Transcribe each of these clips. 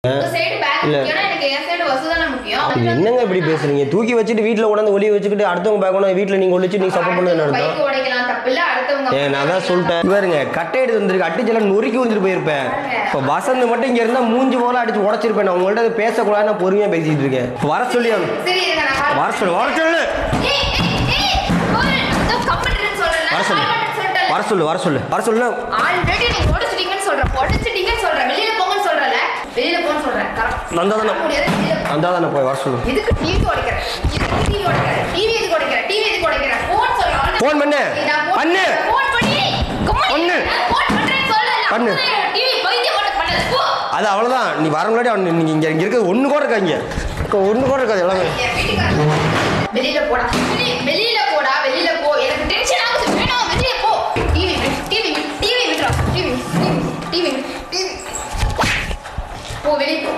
உங்க side back முக்கியம் எனக்கு என் சைடு வசு தானே முக்கியம் இது என்னங்க இப்படி பேசுறீங்க தூக்கி வச்சுட்டு வீட்டில் கொண்டாந்து ஒளிய வச்சுக்கிட்டு அடுத்தவங்க பேக் கொண்டாந்து வீட்டில் நீங்கள் ஒழிச்சு நீங்கள் சப்போர்ட் பண்ணது என்ன அர்த்தம் பைக் உடைக்கலாம் தப்பு இல்ல அடுத்தவங்க ஏன் நான் தான் சொல்லிட்டேன் பாருங்க கட்டை எடுத்து வந்திருக்கு அட்டிச்செல்லாம் நொறுக்கி வந்துட்டு போயிருப்பேன் இப்போ வசந்த் மட்டும் இங்க இருந்தா மூஞ்சி போல அடிச்சு உடச்சிருப்பேன் நான் உங்கள்ட்ட அது பேசக்கூடாது நான் பொறுமையா பேசிட்டு இருக்கேன் இப்ப வர சொல்லி அவன். சரி இருங்க நான் call வர சொல்லு வர சொல்லு ஏய், ஏய், ஏய், call. இதோ கம்பெனின்னு சொல்றேன்ல, வர சொல்லு call பண்ண சொல்லிட்டேன்ல. வர சொல்லு வர சொல்லு வர சொல்லு ஆல்ரெடி நீ உடைச்சிட்டீங்கன்னு சொல்றேன் உடைச்சிட்டீங்கன்னு சொல்றேன் வெளியில போங்கன்னு சொல்றல வெளியில போன்னு சொல்றேன் கரெக்ட் வந்தா தானே முடியாது வெளியில போ. வந்தா தானே போய் வர சொல்லு எதுக்கு டிவி உடைக்கிற எதுக்கு டிவி உடைக்கிற டிவி எதுக்கு உடைக்கிற டிவி எதுக்கு உடைக்கிற போன் சொல்ல Phone பண்ணு. பண்ணு. போன் பண்ணி பண்ணு. போன் பண்றேன்னு சொல்லல பண்ணு. டிவி பைத்தியம் மட்டும் பண்ணது போ அது அவ்வளவுதான் நீ வர முன்னாடி அவன் நீங்க இங்க இங்க இருக்கிறது ஒண்ணு கூட இருக்காங்க ஒண்ணு கூட இருக்காது எல்லாமே என் வீட்டுக்காரர் வெளியில போடா வெளிய- வெளியில போடா வெளியில போ எனக்கு டென்ஷன் ஆகுது வேணாம் வெளியில போ டிவி டிவி டிவி விட்டுறா டிவி டிவி டிவி போ வெளிய போ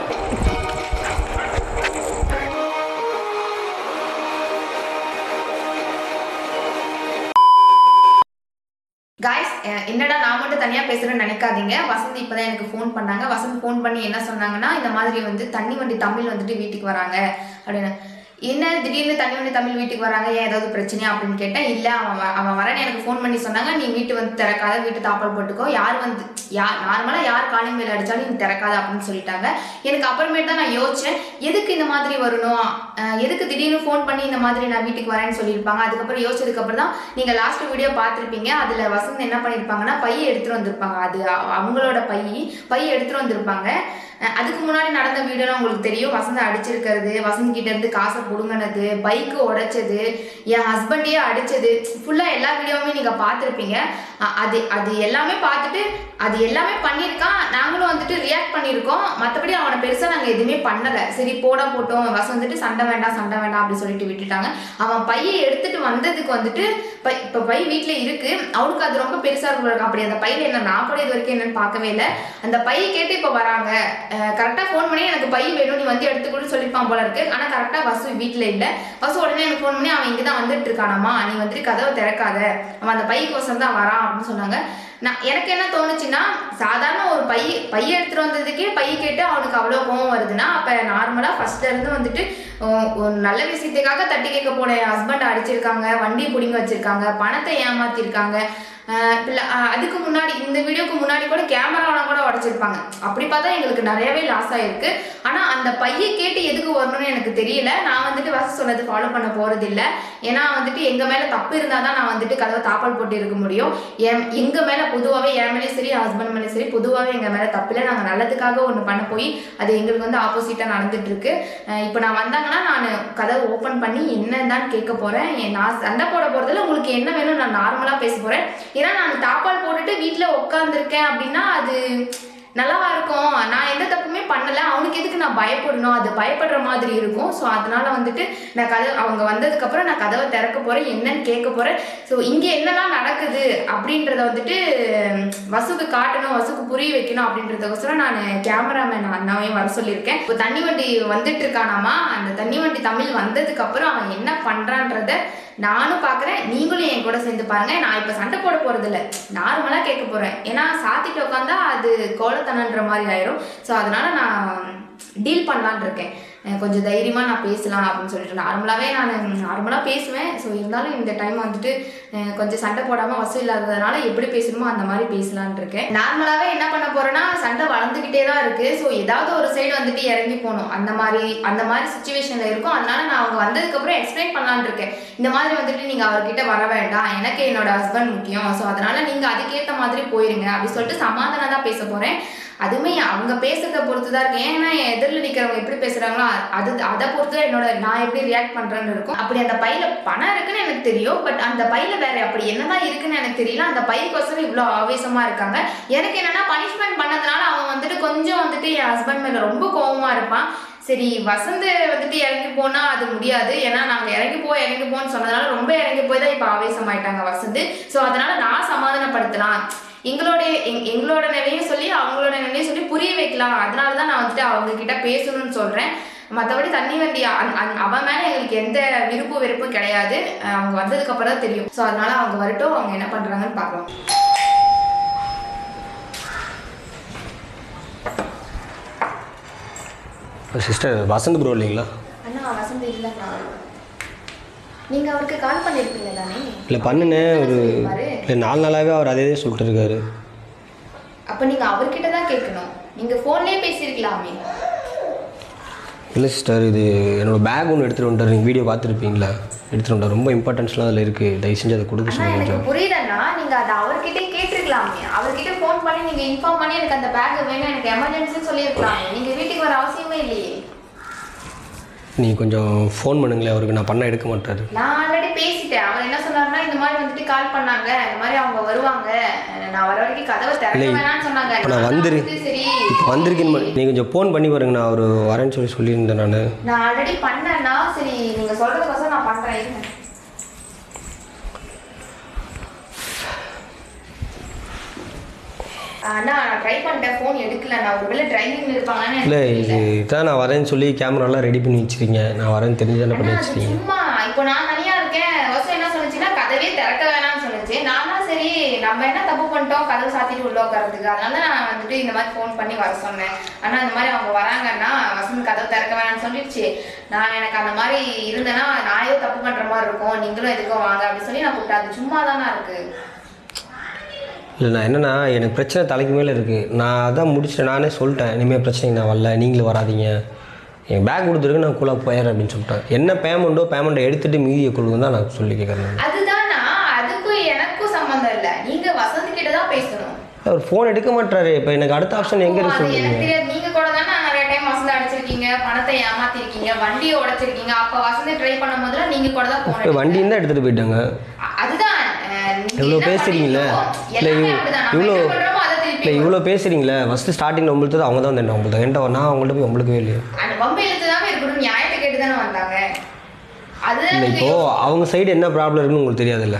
காய்ஸ் என்னடா நான் மட்டும் தனியாக பேசுகிறேன்னு நினைக்காதீங்க வசந்த் இப்போ தான் எனக்கு ஃபோன் பண்ணாங்க வசந்த் ஃபோன் பண்ணி என்ன சொன்னாங்கன்னா இந்த மாதிரி வந்து தண்ணி வண்டி தமிழ் வந்துட்டு வீட்டுக்கு வராங்க அப்படின்னு என்ன திடீர்னு தண்ணி வண்டி தமிழ் வீட்டுக்கு வராங்க ஏன் ஏதாவது பிரச்சனையா அப்படின்னு கேட்டேன் இல்லை அவன் வ- அவன் வரேன்னு எனக்கு ஃபோன் பண்ணி சொன்னாங்க நீ வீட்டு வந்து திறக்காத வீட்டு தாப்பால் போட்டுக்கோ யார் வந்து யார் நார்மலாக யார் காலிங் மேல் அடித்தாலும் நீ திறக்காத அப்படின்னு சொல்லிட்டாங்க எனக்கு அப்புறமேட்டு தான் நான் யோசிச்சேன் எதுக்கு இந்த மாதிரி வரணும் அஹ் எதுக்கு திடீர்னு ஃபோன் பண்ணி இந்த மாதிரி நான் வீட்டுக்கு வரேன்னு சொல்லியிருப்பாங்க அதுக்கப்புறம் யோசிச்சதுக்கப்புறம் தான் நீங்கள் லாஸ்ட் வீடியோ பார்த்துருப்பீங்க அதில் வசந்த் என்ன பண்ணியிருப்பாங்கன்னா பையை எடுத்துகிட்டு வந்திருப்பாங்க அது அ- அவங்களோட பை பையை எடுத்துகிட்டு வந்திருப்பாங்க அஹ் அதுக்கு முன்னாடி நடந்த வீடியோலாம் உங்களுக்கு தெரியும் வசந்த் அடிச்சிருக்கிறது வசந்த் கிட்ட இருந்து காசை புடுங்கினது பைக்கு உடைச்சது என் ஹஸ்பண்டையே அடிச்சது ஃபுல்லாக எல்லா வீடியோவுமே நீங்கள் பார்த்துருப்பீங்க அ- அது அது எல்லாமே பார்த்துட்டு அது எல்லாமே பண்ணியிருக்கான் நாங்களும் வந்துட்டு ரியாக்ட் பண்ணியிருக்கோம் மற்றபடி அவனை பெருசாக நாங்கள் எதுவுமே பண்ணலை சரி போட போட்டோம் வசம் வந்துட்டு சண்டை வேண்டாம் சண்டை வேண்டாம் அப்படி சொல்லிட்டு விட்டுட்டாங்க அவன் பையை எடுத்துட்டு வந்ததுக்கு வந்துட்டு பை இப்போ பை வீட்டில் இருக்கு அவனுக்கு அது ரொம்ப பெருசாக இருக்கும் போல இருக்கு. அப்படி அந்த பையில என்ன நான் கூட இது வரைக்கும் என்னன்னு பார்க்கவே இல்லை அந்த பையை கேட்டு இப்போ வராங்க கரெக்டாக ஃபோன் பண்ணி எனக்கு பை வேணும் நீ வந்து எடுத்துக்கூட சொல்லிப்பான் போல இருக்கு ஆனால் கரெக்டாக வசு வீட்டில் இல்லை வசு உடனே எனக்கு ஃபோன் பண்ணி அவன் இங்கே தான் வந்துட்டு இருக்கானாமா நீ வந்துட்டு கதவை திறக்காத அவன் அந்த பைக்கோசம் தான் வரான் அப்படின்னு சொன்னாங்க நான் எனக்கு என்ன தோணுச்சுன்னா சாதாரண ஒரு பை பைய எடுத்துட்டு வந்ததுக்கே பை கேட்டு அவனுக்கு அவ்வளோ கோவம் வருதுன்னா அப்போ நார்மலாக ஃபர்ஸ்ட்ல இருந்து வந்துட்டு அஹ், ஒரு நல்ல விஷயத்துக்காக தட்டி கேட்க போன என் ஹஸ்பண்ட் அடிச்சிருக்காங்க வண்டி பிடிங்க வச்சிருக்காங்க பணத்தை ஏமாத்திருக்காங்க அஹ், பிள்ள- அஹ், அதுக்கு முன்னாடி இந்த வீடியோக்கு முன்னாடி கூட கேமராலாம் கூட உடச்சிருப்பாங்க அப்படி பார்த்தா எங்களுக்கு நிறையவே லாஸ் ஆயிருக்கு ஆனால் அந்த பையை கேட்டு எதுக்கு வரணும்னு எனக்கு தெரியல நான் வந்துட்டு வச சொன்னது ஃபாலோ பண்ண போறது இல்ல ஏன்னா வந்துட்டு எங்க மேல தப்பு இருந்தால் தான் நான் வந்துட்டு கதவை தாப்பால் போட்டு இருக்க முடியும் என் எங்க மேல பொதுவாகவே என் மேலேயும் சரி ஹஸ்பண்ட் மேலேயும் சரி பொதுவாகவே எங்க மேல தப்பு இல்லை நாங்கள் நல்லதுக்காக ஒன்று பண்ண போய் அது எங்களுக்கு வந்து ஆப்போசிட்டாக நடந்துட்டு இருக்கு அஹ் இப்போ நான் வந்தாங்கன்னா நான் கதவை ஓப்பன் பண்ணி என்னதான் கேட்க போறேன் என் நான் சண்டை போட போறதுல உங்களுக்கு என்ன வேணும் நான் நார்மலா பேச போறேன் ஏன்னா நான் தாப்பால் போட்டுட்டு வீட்டில் உட்காந்துருக்கேன் அப்படின்னா அது நல்லாவா இருக்கும் நான் எந்த தப்புமே பண்ணல அவனுக்கு எதுக்கு நான் பயப்படணும் அது பயப்படுற மாதிரி இருக்கும் ஸோ அதனால வந்துட்டு நான் கதவு அவங்க வந்ததுக்கப்புறம் நான் கதவை திறக்க போறேன் என்னன்னு கேட்க போறேன் ஸோ இங்கே என்னெல்லாம் நடக்குது அப்படின்றத வந்துட்டு உம், வசுக்கு காட்டணும் வசுக்கு புரிய வைக்கணும் அப்படின்றதுக்கோசரம் நான் கேமராமேன் அண்ணாவையும் வர சொல்லியிருக்கேன் இப்போ தண்ணி வண்டி வந்துட்டு இருக்கானாமா அந்த தண்ணி வண்டி தமிழ் வந்ததுக்கு அப்புறம் அவன் என்ன பண்றான்றத நானும் பார்க்குறேன் நீங்களும் என் கூட சேர்ந்து பாருங்க நான் இப்போ சண்டை போட போறது இல்ல நார்மலா கேட்க போறேன் ஏன்னா சாத்திட்டு உட்காந்தா அது கோலத்தனன்ற மாதிரி ஆயிரும் ஸோ அதனால நான் டீல் பண்ணலான்னு இருக்கேன் அஹ் கொஞ்சம் தைரியமா நான் பேசலாம் அப்படின்னு சொல்லிட்டு நார்மலாவே நான் நார்மலா பேசுவேன் ஸோ இருந்தாலும் இந்த டைம் வந்துட்டு அஹ் கொஞ்சம் சண்டை போடாம வசூல் இல்லாததுனால எப்படி பேசணுமோ அந்த மாதிரி பேசலாம்னு இருக்கேன் நார்மலாவே என்ன பண்ண போறேன்னா சண்டை வளர்ந்துகிட்டே தான் இருக்கு ஸோ ஏதாவது ஒரு சைடு வந்துட்டு இறங்கி போகணும் அந்த மாதிரி அந்த மாதிரி சுச்சுவேஷன்ல இருக்கும் அதனால நான் அவங்க வந்ததுக்கு அப்புறம் எக்ஸ்பிளைன் பண்ணலான்னு இருக்கேன் இந்த மாதிரி வந்துட்டு நீங்க அவர்கிட்ட வர வேண்டாம் எனக்கு என்னோட ஹஸ்பண்ட் முக்கியம் ஸோ அதனால நீங்க அதுக்கேற்ற மாதிரி போயிருங்க அப்படி சொல்லிட்டு சமாதானம் தான் பேச போறேன் அதுவுமே அவங்க பேசுறத பொறுத்து தான் இருக்கு ஏன்னா என் எதிரில் நிற்கிறவங்க எப்படி பேசுறாங்களோ அது அதை பொறுத்து தான் என்னோட நான் எப்படி ரியாக்ட் பண்றேன்னு இருக்கும் அப்படி அந்த பையில பணம் இருக்குன்னு எனக்கு தெரியும் பட் அந்த பையில வேற அப்படி என்னதான் இருக்குன்னு எனக்கு தெரியல அந்த பையனுக்கோசரம் இவ்வளோ ஆவேசமா இருக்காங்க எனக்கு என்னன்னா பனிஷ்மெண்ட் பண்ணதுனால அவன் வந்துட்டு கொஞ்சம் வந்துட்டு என் ஹஸ்பண்ட் மேல ரொம்ப கோவமா இருப்பான் சரி வசந்த் வந்துட்டு இறங்கி போனா அது முடியாது ஏன்னா நாங்க இறங்கி போ இறங்கி போன்னு சொன்னதுனால ரொம்ப இறங்கி போய் தான் இப்போ ஆவேசமாயிட்டாங்க வசந்த் ஸோ அதனால நான் சமாதானப்படுத்தலாம் எங்களோட எங்- எங்களோட நிலையும் சொல்லி அவங்களோட நிலையும் சொல்லி புரிய வைக்கலாம் அதனால தான் நான் வந்துட்டு அவங்க கிட்ட பேசணும்னு சொல்றேன் மற்றபடி தண்ணி வண்டி அ- அ- அவன் மேலே எங்களுக்கு எந்த விருப்பு வெறுப்பும் கிடையாது அஹ் அவங்க வந்ததுக்கு அப்புறம் தான் தெரியும் ஸோ அதனால அவங்க வரட்டும் அவங்க என்ன பண்றாங்கன்னு பார்க்கலாம் சிஸ்டர் வசந்த் ப்ரோ இல்லைங்களா அண்ணா வசந்த் இல்லைண்ணா நீங்க அவருக்கு கால் பண்ணிருப்பீங்க தானே இல்லை பண்ணுனேன் ஒரு சொல்லிருப்பாரு. இல்லை நாலு நாளாகவே அவர் அதே சொல்லிட்டு இருக்காரு அப்ப நீங்க அவர்கிட்ட தான் கேட்கணும் நீங்க போன்லயே பேசியிருக்கலாமே இல்லை சிஸ்டர் இது என்னோட பேக் ஒன்று எடுத்துகிட்டு வந்துட்டார் நீங்கள் வீடியோ பார்த்துருப்பீங்களா எடுத்துகிட்டு வந்துட்டார் ரொம்ப இம்பார்ட்டன்ஸ்லாம் அதில் இருக்குது தயவு செஞ்சு அதை கொடுக்க அண்ணா சொல்லுங்க எனக்கு கொஞ்சம் புரியுதண்ணா நீங்க அதை அவர்கிட்டயே கேட்டிருக்கலாமே அவர்கிட்ட ஃபோன் பண்ணி நீங்க இன்ஃபார்ம் பண்ணி எனக்கு அந்த பேக் வேணும் எனக்கு எமர்ஜென்சின்னு சொல்லியிருக்கலாமே நீங்க வீட்டுக்கு வர அவசியமே இல்லையே நீங்கள் கொஞ்சம் ஃபோன் பண்ணுங்களேன் அவருக்கு நான் பண்ண எடுக்க மாட்டார் நான் ஆல்ரெடி பேசிட்டேன் அவர் என்ன சொன்னாருன்னா இந்த மாதிரி வந்துட்டு கால் பண்ணாங்க இந்த மாதிரி அவங்க வருவாங்க நான் வர வரைக்கும் கதவை திறக்க இல்லை, வேணாம்னு சொன்னாங்க இப்போ நான் நான் வந்துரு வந்து சரி இப்போ வந்திருக்கேன்னு நீங்கள் கொஞ்சம் ஃபோன் பண்ணி பாருங்க நான் அவர் வரேன்னு சொல்லி சொல்லியிருந்தேன் நான் நான் ஆல்ரெடி பண்ணேன்னா சரி நீங்க சொல்றதுக்கோசரம் நான் பண்றேன் இருங்க. அண்ணா நான் ட்ரை பண்ணிட்டேன் ஃபோன் எடுக்கல நான் ஒருவேளை டிரைவிங்ல இருப்பாங்கன்னு இல்லை எனக்கு இது தெரியல. இதான் நான் வரேன்னு சொல்லி கேமராலாம் ரெடி பண்ணி வச்சிருக்கீங்க நான் வரேன்னு தெரிஞ்சு தானே பண்ணி அண்ணா, அது வச்சிருக்கீங்க சும்மா இப்போ நான் தனியா இருக்கேன் வசம் என்ன சொன்னுச்சுன்னா கதவே திறக்க வேணாம்னு சொன்னுச்சு நான் தான் சரி நம்ம என்ன தப்பு பண்ணிட்டோம் கதவு சாத்திட்டு உள்ள உட்காரதுக்கு அதனால தான் நான் வந்துட்டு இந்த மாதிரி ஃபோன் பண்ணி வர சொன்னேன் ஆனா இந்த மாதிரி அவங்க வராங்கன்னா வசந்த் கதவு திறக்க வேணாம்னு சொல்லிடுச்சு நான் எனக்கு அந்த மாதிரி இருந்தேன்னா நான் ஏதோ தப்பு பண்ற மாதிரி இருக்கும் நீங்களும் எதுக்கும் வாங்க அப்படின்னு சொல்லி நான் கூப்பிட்டேன் அது சும்மா தானே இருக்கு இல்லை நான் என்னன்னா எனக்கு பிரச்சனை தலைக்கு மேலே இருக்குது நான் அதான் முடிச்சுட்டு நானே சொல்லிட்டேன் இனிமேல் பிரச்சனைக்கு நான் வரல நீங்களும் வராதீங்க என் பேக் கொடுத்துருக்கு நான் கூலாக போயிடுறேன் அப்படின்னு சொல்லிட்டேன் என்ன பேமெண்ட்டோ பேமெண்ட்டை எடுத்துகிட்டு மீதியை கொடுங்க தான் நான் சொல்லி கேட்குறேன் அதுதானா அதுக்கும் எனக்கும் சம்மந்தம் இல்லை நீங்க வசந்த் கிட்ட தான் பேசணும் அவர் ஃபோன் எடுக்க மாட்டாரு இப்போ எனக்கு அடுத்த ஆப்ஷன் எங்கே இருக்கு அது சொல்லுங்க எனக்கு தெரியாது நீங்க கூட தானே நிறைய டைம் வசந்த் அடிச்சிருக்கீங்க பணத்தை ஏமாத்திருக்கீங்க வண்டியை உடைச்சிருக்கீங்க அப்ப வசந்த் ட்ரை பண்ணும் போதுல நீங்க கூட தான் இப்போ போன வண்டி இருந்தால் எடுத்துகிட்டு போயிட்டாங்க அதுதான் அஹ், நீங்க இவ்வளோ என்ன பேசுறீங்களே பண்ணீங்களோ, இல்லை எல்லாமே அப்படிதான். நம்ம இவ்வளோ என்ன பண்றோமோ அதை திருப்பி இல்லை இவ்வளோ பேசுறீங்களே ஃபஸ்ட்டு ஸ்டார்டிங்கில் உங்களுக்கு அவங்க தான் வந்தேன் உங்களுக்கு என்கிட்ட நான் அவங்கள்ட்ட போய் உங்களுக்கவே இல்லையே அந்த வம்பு இழுத்து தான் இருக்கட்டும் நியாயத்தை கேட்டு தானே வந்தாங்க அதுதான் இல்லை நீங்க இப்போது அவங்க சைடு என்ன ப்ராப்ளம் இருக்குன்னு உங்களுக்கு தெரியாதுல்ல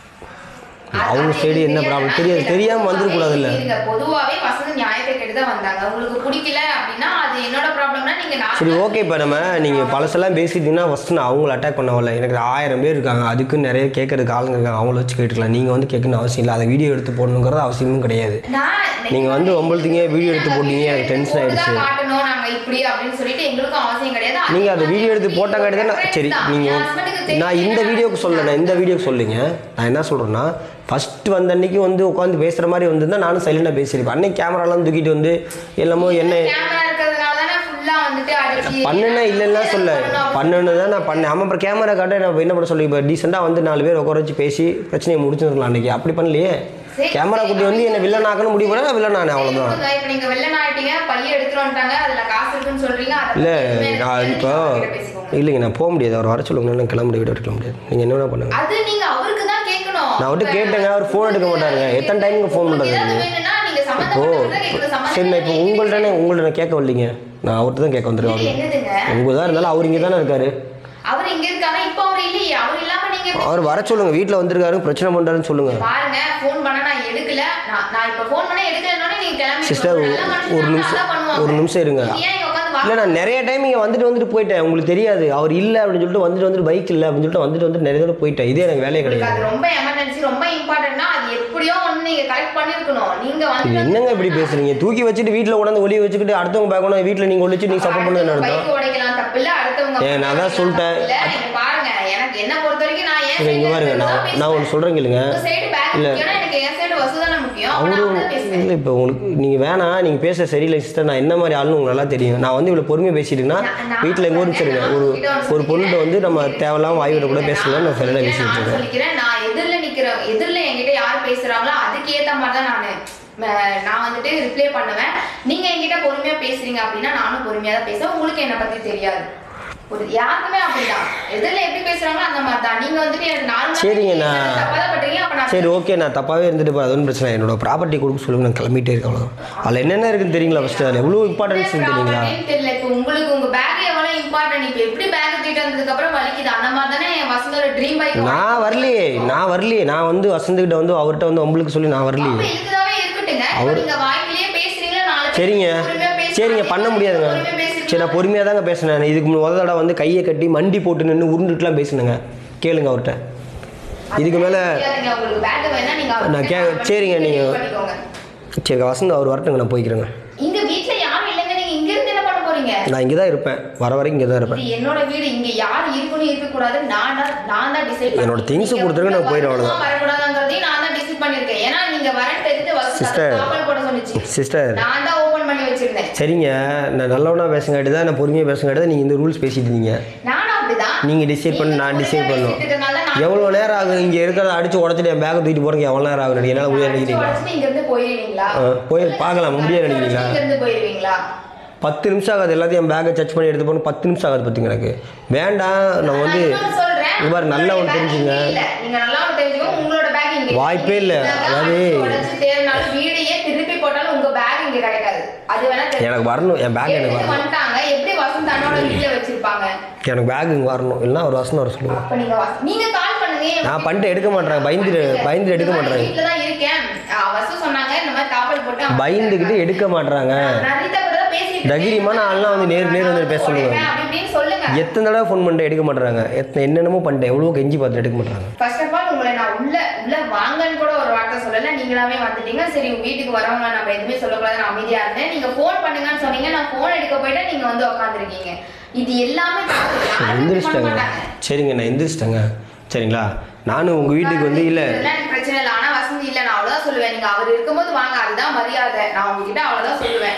அது- அவங்க அது சைடு எனக்கு என்ன தெரியாது. ப்ராப்ளம் நான் தெரியாது கேட்டேன். தெரியாமல் வந்துருக்கூடாதுல்ல இருங்க, பொதுவாவே வசந்த் நியாயத்தை கேட்டு தான் வந்தாங்க உங்களுக்கு பிடிக்கல அப்படின்னா அது என்னோட ப்ராப்ளம்னா நீங்க நான் சரி ஓகே இப்போ நம்ம நீங்கள் பழசெல்லாம் பேசிட்டீங்கன்னா ஃபஸ்ட்டு நான் அவங்கள அட்டாக் பண்ண வரல எனக்கு ஆயிரம் பேர் இருக்காங்க அதுக்கு நிறைய கேட்கறதுக்கு ஆளுங்க இருக்காங்க அவங்கள வச்சு கேட்டுக்கலாம் நீங்கள் வந்து கேட்கணும்னு அவசியம் இல்லை அதை வீடியோ எடுத்து போடணுங்கிறது அவசியமும் கிடையாது நான் நீங்க வந்து ஒம்பளுத்தீங்க, video எடுத்து போட்டீங்க, எனக்கு tension ஆயிடுச்சு. போட்டுதான் காட்டணும் நாங்க இப்படி அப்படின்னு சொல்லிட்டு எங்களுக்கும் அவசியம் கிடையாது நீங்கள் அதை வீடியோ எடுத்து போட்டாங்காட்டி தான் நான் சரி நீங்கள் நான் இந்த வீடியோக்கு சொல்ல நான் இந்த வீடியோக்கு சொல்லுங்க நான் என்ன சொல்கிறேன்னா ஃபஸ்ட்டு வந்த அன்னைக்கு வந்து உட்காந்து பேசுகிற மாதிரி வந்திருந்தா நானும் சைலண்டாக பேசியிருப்பேன் அன்னைக்கு கேமராலாம் தூக்கிட்டு வந்து எல்லாமோ என்ன கேமரா இருக்கிறதுனால தானே ஃபுல்லா வந்துட்டு அடிச்சு பண்ணுனா இல்லைன்னா சொல்ல பண்ணுன்னு தான் நான் பண்ணேன் ஆமாம் அப்புறம் கேமரா காட்ட நான் என்ன பண்ண சொல்லி இப்போ டீசெண்டாக வந்து நாலு பேர் உட்கார வச்சு பேசி பிரச்சனையை முடிச்சிருக்கலாம் அன்னைக்கு அப்படி பண்ணலையே சரி, கேமரா குட்டி வந்து என்ன வில்லன் ஆக்கணும் முடிவு பண்ணா வில்லன் ஆனேன் அவ்வளோதான் சரி, இப்ப நீங்க வெள்ளம் ஆயிட்டீங்க பைய எடுத்துட்டு வந்துட்டாங்க அதுல காசு இருக்குன்னு சொல்றீங்க அதை இல்லை பத்தி எதுவுமே நான் எனக்கு இப்போ தெரியாது. நீங்க பேசிக்கோங்க. இல்லைங்க நான் போக முடியாது அவர் வர சொல்லுங்க நான் கிளம்ப முடியாது கிளம்ப முடியாது நீங்கள் என்ன வேணா பண்ணுங்க அது நீங்க அவருக்கு தான் கேட்கணும் நான் அவர்கிட்ட கேட்டேங்க அவர் ஃபோன் எடுக்க மாட்டாருங்க எத்தனை டைமுக்கு ஃபோன் உங்களுக்கு ஏதாவது பண்ணுறது வேணும்னா நீங்க ஓ சம்மந்தப்பட்டவங்க தான் கேட்கணும். சரி நான் இப்போ சம்மந்தமே உங்கள்கிட்ட உங்கள்கிட்ட நான் கேட்க வரலைங்க நான் அவர்கிட்ட தான் கேட்க வந்துருக்கேன் இது அவர் என்னதுங்க உங்க தான் இருந்தாலும் அவர் இங்கே தானே இருக்காரு அவர் இங்க இருக்காங்க இப்ப அவர் இல்லையே அவர் இல்லாம நீங்க எப்படி- அவர் வர சொல்லுங்க வீட்டில் வந்திருக்காரு பிரச்சனை பண்ணுறாருன்னு சொல்லுங்க பாருங்க ஃபோன் பண்ண நான் எடுக்கல நான் நான் இப்ப ஃபோன் பண்ண எடுக்கலனோனே நீங்க கிளம்பி சிஸ்டர் ஒரு நிமிஷம் ஒரு நிமிஷம் இருங்க ஏன் இங்க உட்கார்ந்து இல்லை நான் நிறைய டைம் இங்கே வந்துட்டு வந்துட்டு போயிட்டேன் உங்களுக்கு தெரியாது அவர் இல்லை அப்படின்னு சொல்லிட்டு வந்துட்டு வந்துட்டு பைக் இல்லை அப்படின்னு சொல்லிட்டு வந்துட்டு வந்துட்டு நிறைய தடவை போயிட்டேன் இதே எனக்கு வேலையே உங்களுக்கு கிடையாது அது ரொம்ப எமர்ஜென்சி ரொம்ப இம்பார்ட்டன்ட்னா அது எப்படியோ வந்து நீங்க கரெக்ட் பண்ணிருக்கணும் நீங்க இது வந்து என்னங்க இப்படி பேசுறீங்க தூக்கி வச்சுட்டு வீட்டில் கொண்டாந்து ஒளிய வச்சுக்கிட்டு அடுத்தவங்க பார்க்கணும் வீட்டில் நீங்கள் ஒழிச்சு நீங்கள் சப்போர்ட் பண்ணுறது அர்த்தம் பைக் உடைக்கலாம் தப்பு இல்ல அடுத்தவங்க ஏன், நான் தான் சொல்லிட்டேன். இல்ல இங்க பாருங்க எனக்கு என்ன பொறுத்த வரைக்கும் நான் ஏன் இல்லை இங்கே பாருங்க நான் நான் ஒன்று சொல்கிறேன் கேளுங்க உங்க சைடு பேக் இல்ல. முக்கியம் எனக்கு என் சைடு வசு தானே முக்கியம் அப்ப நான் அவரும் வந்து பேசுவேன் இல்லை இப்போ உங்களுக்கு நீங்கள் வேணாம் நீங்கள் பேச சரியில்லை சிஸ்டர் நான் என்ன மாதிரி ஆளுன்னு உங்களுக்கு நல்லா தெரியும் நான் வந்து இவ்வளோ பொறுமையாக பேசிட்டுன்னா நான் நான் வீட்டில் எங்கே ஊருக்கு சரிங்க ஒரு ஒரு பொண்ணுகிட்ட வந்து நம்ம தேவையில்லாம வாய்விட கூட பேசலாம் நான் சரியாக பேசிட்டு நான் இருக்கேன் சொல்லிக்கிறேன் நான் எதிரில் நிக்கிறேன் எதிரில் என்கிட்ட யார் பேசுறாங்களோ அதுக்கு ஏத்த மாதிரி தான் நான் நான் வந்துட்டு ரிப்ளை பண்ணுவேன் நீங்க என்கிட்ட பொறுமையா பேசுறீங்க அப்படின்னா நானும் பொறுமையா தான் பேசுவேன் உங்களுக்கு என்னை பத்தி தெரியாது ஒரு யாருக்குமே அப்படிதான் எதிரில் எப்படி பேசுறாங்களோ அந்த மாதிரி தான் நீங்க வந்துட்டு எனக்கு நார்மலா சரிங்க, நான்- தப்பா பண்றீங்க அப்ப நான் சரி ஓகே நான் தப்பாகவே இருந்துட்டு போய் அது ஒன்றும் பிரச்சனை இல்லை. என்னோட ப்ராப்பர்ட்டி கொடுக்க சொல்லுங்க நான் கிளம்பிட்டே இருக்கேன் அவ்வளோதான் அதில் என்னென்ன இருக்குன்னு தெரியுங்களா ஃபஸ்ட்டு அதில் எவ்வளோ இம்பார்ட்டன்ஸ் தெரியுங்களா property-ன்னு தெரியல இப்போ உங்களுக்கு உங்க பேக் எவ்வளவு இம்பார்ட்டன்ட் இப்போ எப்படி பேக் தூக்கிட்டு வந்ததுக்கு அப்புறம் வலிக்குது அந்த மாதிரி தானே என் வசந்தோட ட்ரீம் பைக் நான் வரலையே நான் வரலையே நான் வந்து வசந்துக்கிட்ட வந்து அவர்கிட்ட வந்து உங்களுக்கு சொல்லி நான் வரலையே அப்ப இதுக்குதாவே இருக்கட்டுங்க இப்போ நீங்க வாய்க்கிலேயே பேசுறீங்களா நாலு பேர் சரிங்க பொறுமையா பேசுறாங்க. சரிங்க பண்ண முடியாதுங்க பொறுமையா பேசுறீங்க. சரி நான் பொறுமையாக தாங்க பேசினேன் இதுக்கு முதல் தடவை வந்து கையை கட்டி மண்டி போட்டு நின்று உருண்டுட்டுலாம் பேசினேங்க கேளுங்க அவர்கிட்ட இதுக்கு மேலே தெரியாதுங்க, உங்களுக்கு bag வேணா நீங்க அவர்கிட்ட நான் கே contact சரிங்க பண்ணி நீங்கள் பண்ணிக்கோங்க. சரி வசந்த் அவர் வரட்டுங்க நான் போய்க்கிறேங்க இங்க வீட்ல யாரும் இல்லைங்க நீங்க இங்க இருந்து என்ன பண்ண போறீங்க நான் இங்கே தான் இருப்பேன் வர வரைக்கும் இங்கே தான் இருப்பேன் இது என்னோட வீடு இங்க யார் இருக்கணும் இருக்க கூடாது நான் தான் நான் தான் டிசைட் என்னோட things கொடுத்துருங்க, நான் போயிடுவேன் அவ்வளவுதான். வரக்கூடாதுங்கிறதையும் நான் தான் டிசைட் பண்ணிருக்கேன் ஏன்னா நீங்க வரேன் தெரிஞ்சு Sister. காப்பல் போட சொன்னுச்சு சிஸ்டர் நான் தான் ஓபன் பண்ணி வச்சிருந்தேன் சரிங்க நான் நல்லவனா பேசுங்காட்டி தான் நான் பொறுமையாக பேசுங்காட்டி தான் நீங்கள் இந்த ரூல்ஸ் பேசிட்டு இருந்தீங்க நானும் அப்படிதான் நீங்கள் டிசைட் பண்ணி நான் டிசைட் பண்ணணும் பேசிட்டு இருக்கறனால நான் எவ்வளோ நேரம் ஆகும் இங்கே இருக்கிறத அடிச்சு உடச்சிட்டு என் பேக்கை தூக்கிட்டு போகிறதுக்கு எவ்வளோ நேரம் ஆகும் என்னால் முடியாது அடிச்சு நினைக்கிறீங்களா உடைச்சிட்டு இங்க இருந்து போயிருவீங்களா ஆ, போய் பார்க்கலாம் முடியாது நினைக்கிறீங்களா இங்க இருந்து போயிருவீங்களா பத்து நிமிஷம் ஆகாது எல்லாத்தையும் என் பேக்கை சர்ச் பண்ணி எடுத்து போகணும் பத்து நிமிஷம் ஆகாது பார்த்துங்க எனக்கு வேண்டாம் நான் வந்து நான் இன்னொன்னு சொல்றேன். இது மாதிரி நல்லா ஒன்று உங்களுடைய bag தெரிஞ்சுங்க இங்க இல்ல. நீங்க நல்லா ஒண்ணு தெரிஞ்சுக்கோங்க, உங்களோட bag இங்க இருக்கு. வாய்ப்பே இல்ல. நீங்க என்னதான் அதாவது- அடிச்சு உடைச்சு தேடினாலும் வீடையே திருப்பி போட்டாலும் உங்க bag இங்க கிடைக்காது. அது வேணா தெரிஞ்சுக்கோங்க. எனக்கு வரணும் என் பேக் எனக்கு எடுத்துட்டு வரணும் வந்துட்டாங்க. எப்படி வசந்த் தன்னோட வீட்டுல வச்சிருப்பாங்க? எனக்கு பேக் இங்கே வரணும் இல்லைன்னா ஒரு வசனம் வர சொல்லுங்கள் அப்ப நீங்க வசந்த்- நீங்க call பண்ணுங்க. நான் பண்ணிட்டு எடுக்க மாட்டேன் பயந்துட்டு பயந்துட்டு எடுக்க இந்த மாதிரி மாட்டேறாங்க வீட்டுல தான் இருக்கேன். ஆ, வசு சொன்னாங்க, இந்த மாதிரி தாப்பல் போட்டு அவங்க பயந்துக்கிட்டு எடுக்க மாட்றாங்க நான் ரீதா கூட தான் பேசிட்டு இருக்கேன். தைரியமான ஆள்லாம் வந்து நேர் நேர் வந்து பேச சொல்லுவாங்க. அப்படி இப்படின்னு சொல்லுங்க எத்தனை தடவை ஃபோன் பண்ணிட்டு எடுக்க மாட்றாங்க எத்தனை என்னென்னமோ பண்ணிட்டேன் எவ்வளோ கெஞ்சி பார்த்துட்டு எடுக்க மாட்றாங்க ஃபர்ஸ்ட் ஆஃப் ஆல் உங்களை நான் உள்ள உள்ள வாங்கன்னு கூட ஒரு வார்த்தை சொல்லல நீங்களாவே வந்துட்டீங்க சரி உங்க வீட்டுக்கு வரவங்க நம்ம எதுவுமே சொல்லக்கூடாது நான் அமைதியா இருந்தேன் நீங்க ஃபோன் பண்ணுங்கன்னு சொன்னீங்க நான் ஃபோன் எடுக்க போயிட்டா நீங்க வந்து உட்காந்துருக்கீங்க இது எல்லாமே தப்பு. யாரும் இப்படி பண்ண எந்திரிச்சிட்டாங்க மாட்டாங்க. சரிங்க நான் எந்திரிச்சிட்டேங்க சரிங்களா நானும் உங்கள் வீட்டுக்கு வந்து இல்லை இதெல்லாம் எனக்கு பிரச்சனை இல்லை ஆனா வசந்தி இல்ல நான் அவ்வளவுதான் சொல்லுவேன் நீங்க அவர் இருக்கும்போது வாங்க அதுதான் மரியாதை நான் உங்ககிட்ட அவ்வளவுதான் சொல்லுவேன்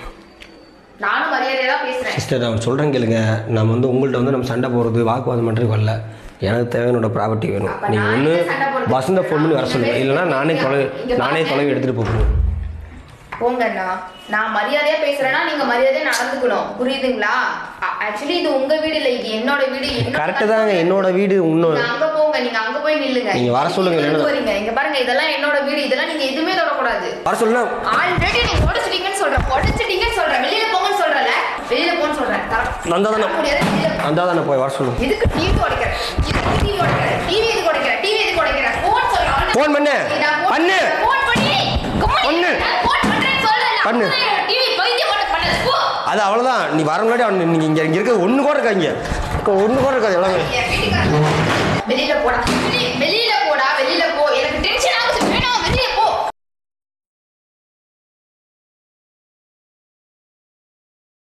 நானும் மரியாதையா தான் பேசுறேன் சிஸ்டர் நான் சொல்கிறேன் கேளுங்க நம்ம வந்து உங்கள்கிட்ட வந்து நம்ம சண்டை போடுறது வாக்குவாதம் பண்ணுறது வரல எனக்கு தேவை என்னோட ப்ராப்பர்ட்டி வேணும் அப்ப நீங்கள் நான் ஒன்று என்ன சண்டை போடுறது? வசந்த ஃபோன் பண்ணி வர சொல்லுங்கள் இல்லைன்னா நானே தொலை இங்க நானே பாருங்க. தொலைவி எடுத்துகிட்டு போகணும் போங்கண்ணா நான் மரியாதையா பேசுறேன்னா நீங்க மரியாதையா நடந்துக்கணும் புரியுதுங்களா ஆக்சுவலி இது உங்க வீடு இல்ல இது என்னோட வீடு என்னோட கரெக்டு தாங்க என்னோட வீடு இன்னும் நீங்க அங்க போங்க நீங்க அங்க போய் நில்லுங்க நீங்க வர சொல்லுங்க, நீங்க இல்லைன்னா- வரீங்க இங்க பாருங்க இதெல்லாம் என்னோட வீடு இதெல்லாம் நீங்க எதுவுமே தொடக்கூடாது வர சொல்லுனா ஆல்ரெடி நீங்க உடைச்சிட்டீங்கன்னு சொல்றேன் உடைச்சிட்டீங்கன்னு சொல்றேன் வெளியில போங்கன்னு சொல்றல வெளியில போன்னு சொல்றேன் தர- வந்தா தானே தர முடியாது வெளியில போ. வந்தால் தானே போய் வர சொல்லுங்க எதுக்கு டிவி உடைக்கிற எதுக்கு டிவி உடைக்கிற டிவி எதுக்கு உடைக்கிற டிவி எதுக்கு உடைக்கிற போன் சொல்றேன் ஃபோன் பண்ணு பண்ணு போன் பண்ணி பண்ணு. போன் பண்றேன்னு சொல்றேன் பண்ணு. டிவி பைத்தியம் பண்ண பண்ண போ அது அவ்வளோதான் நீ வர முன்னாடி அவன் நீங்கள் இங்கே இங்கே இருக்க ஒன்று கூட இருக்காங்க ஒன்று கூட இருக்காது எல்லாமே என் வீட்டுக்காரர் வெளியில போடா வெளி- வெளியில